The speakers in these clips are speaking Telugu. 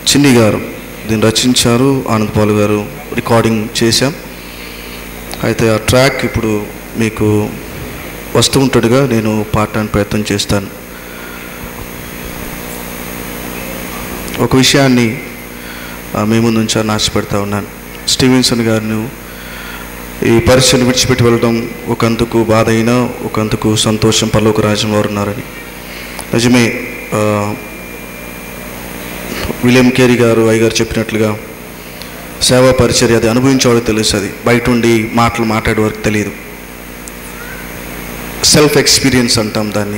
చిన్ని గారు దీన్ని రచించారు ఆనంద్ పాల్ గారు రికార్డింగ్ చేశాం అయితే ఆ ట్రాక్ ఇప్పుడు మీకు వస్తూ ఉంటుండగా నేను పాడటానికి ప్రయత్నం చేస్తాను ఒక విషయాన్ని ఆ, మీ ముందు ఉంచాలని ఆశపడతా ఉన్నాను స్టీవెన్సన్ గారిని ఈ పరీక్షను విడిచిపెట్టి వెళ్ళడం ఒకందుకు బాధ అయినా ఒకందుకు సంతోషం పల్లోక రాజ్యం వారు ఉన్నారని నిజమే ఆ, విలియం కేరీ గారు అయ్య గారు చెప్పినట్లుగా సేవా పరిచర్య అది అనుభవించేవాడికి తెలుస్తుంది బయట ఉండి మాటలు మాట్లాడే వారికి తెలియదు సెల్ఫ్ ఎక్స్పీరియన్స్ అంటాం దాన్ని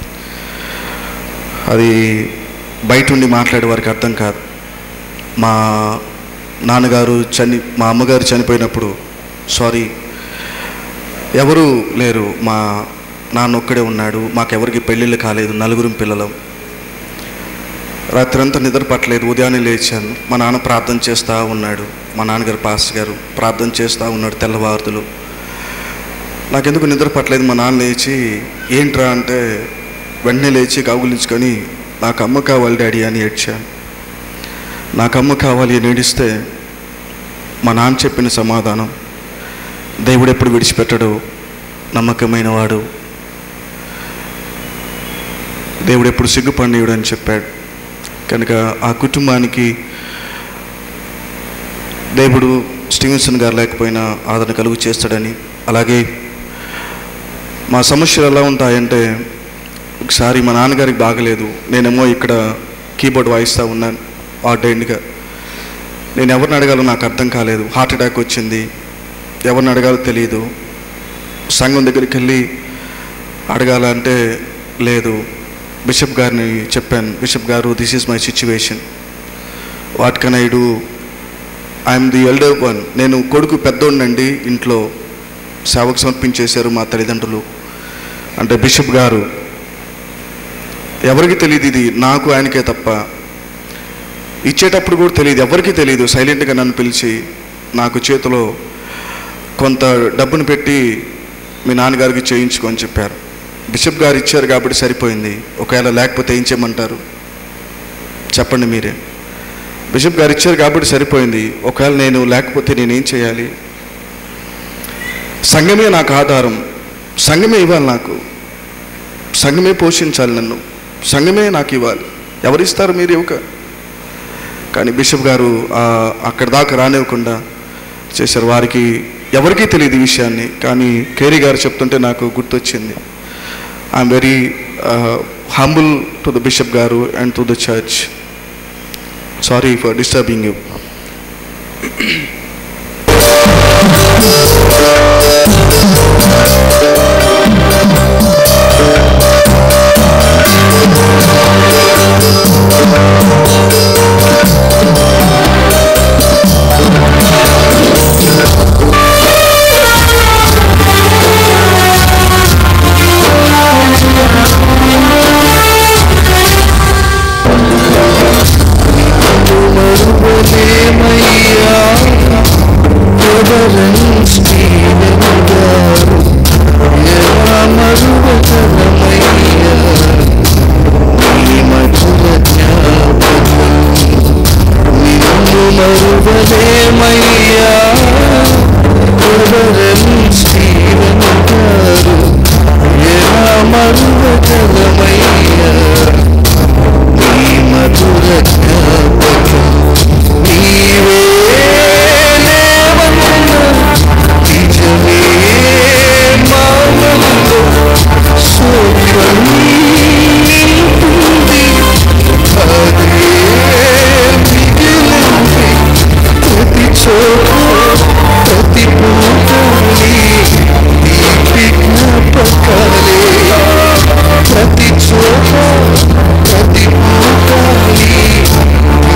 అది బయట ఉండి మాట్లాడే వారికి అర్థం కాదు మా నాన్నగారు చని మా అమ్మగారు చనిపోయినప్పుడు సారీ ఎవరు లేరు మా నాన్న ఒక్కడే ఉన్నాడు మాకెవరికి పెళ్ళిళ్ళు కాలేదు నలుగురు పిల్లలం రాత్రంతా నిద్ర పట్టలేదు ఉదయాన్నే లేచాను మా నాన్న ప్రార్థన చేస్తూ ఉన్నాడు మా నాన్నగారు పాస్టర్ గారు ప్రార్థన చేస్తూ ఉన్నాడు తెల్లవారుదులు నాకెందుకు నిద్ర పట్టలేదు మా నాన్న లేచి ఏంట్రా అంటే వెంటనే లేచి కౌగులించుకొని నాకు అమ్మ కావాలి డాడీ అని ఏడ్చాను నాకు అమ్మ కావాలి అని ఏడిస్తే మా నాన్న చెప్పిన సమాధానం దేవుడు ఎప్పుడు విడిచిపెట్టడు నమ్మకమైన వాడు దేవుడు ఎప్పుడు సిగ్గుపడినయుడు అని చెప్పాడు కనుక ఆ కుటుంబానికి దేవుడు స్టీవెన్సన్ గారు లేకపోయినా ఆదరణ కలుగు చేస్తాడని అలాగే మా సమస్యలు ఎలా ఉంటాయంటే ఒకసారి మా నాన్నగారికి బాగలేదు నేనేమో ఇక్కడ కీబోర్డ్ వాయిస్తూ ఉన్నాను ఆర్డైండ్గా నేను ఎవరిని అడగాలో నాకు అర్థం కాలేదు హార్ట్ అటాక్ వచ్చింది ఎవరిని అడగాలో తెలియదు సంఘం దగ్గరికి వెళ్ళి అడగాలంటే లేదు బిషప్ గారిని చెప్పాను bishop garu this is my situation what can I do I'm the elder one నేను కొడుకు పెద్దోడినండి ఇంట్లో సేవకు సమర్పించేశారు మా తల్లిదండ్రులు అంటే బిషప్ గారు ఎవరికి తెలియదు ఇది నాకు ఆయనకే తప్ప ఇచ్చేటప్పుడు కూడా తెలియదు ఎవరికి తెలియదు సైలెంట్గా నన్ను పిలిచి నాకు చేతిలో కొంత డబ్బును పెట్టి మీ నాన్నగారికి చేయించుకొని చెప్పారు బిషప్ గారు ఇచ్చారు కాబట్టి సరిపోయింది ఒకవేళ లేకపోతే ఏం చేయమంటారు చెప్పండి మీరే బిషప్ గారు ఇచ్చారు కాబట్టి సరిపోయింది ఒకవేళ నేను లేకపోతే నేనేం చేయాలి సంఘమే నాకు ఆధారం సంఘమే ఇవ్వాలి నాకు సంఘమే పోషించాలి నన్ను సంఘమే నాకు ఇవ్వాలి ఎవరిస్తారు మీరు ఇవ్వక కానీ బిషప్ గారు ఆ, అక్కడ దాకా రానివ్వకుండా చేశారు వారికి ఎవరికీ తెలియదు ఈ విషయాన్ని కానీ కేరీ గారు చెప్తుంటే నాకు గుర్తొచ్చింది I'm very humble to the bishop garu and to the church sorry for disturbing you మరువలేమయ్యా ఎవరన్స్ నీవెనగారు ఎలా మరువగలమయ్యా నీ మధుర జ్ఞాపకం నిన్ను మరువలేమయ్యా ఎవరన్స్ నీవెనగారు ఎలా మరువగలమయ్యా నీ మధుర జ్ఞాపకం నీవే లేవన్నా నిజమే మానవులు సోకం నింపుంది అదే మిగిలింది ప్రతి చోట ప్రతి పూటని నీ విజ్ఞాపకాలే ప్రతి చోట ప్రతి పూటని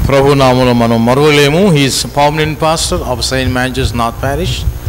ప్రభు నామలో మనం మరువలేము he's permanent pastor of Saint మ్యాంచెస్ నార్త్ ప్యారిష్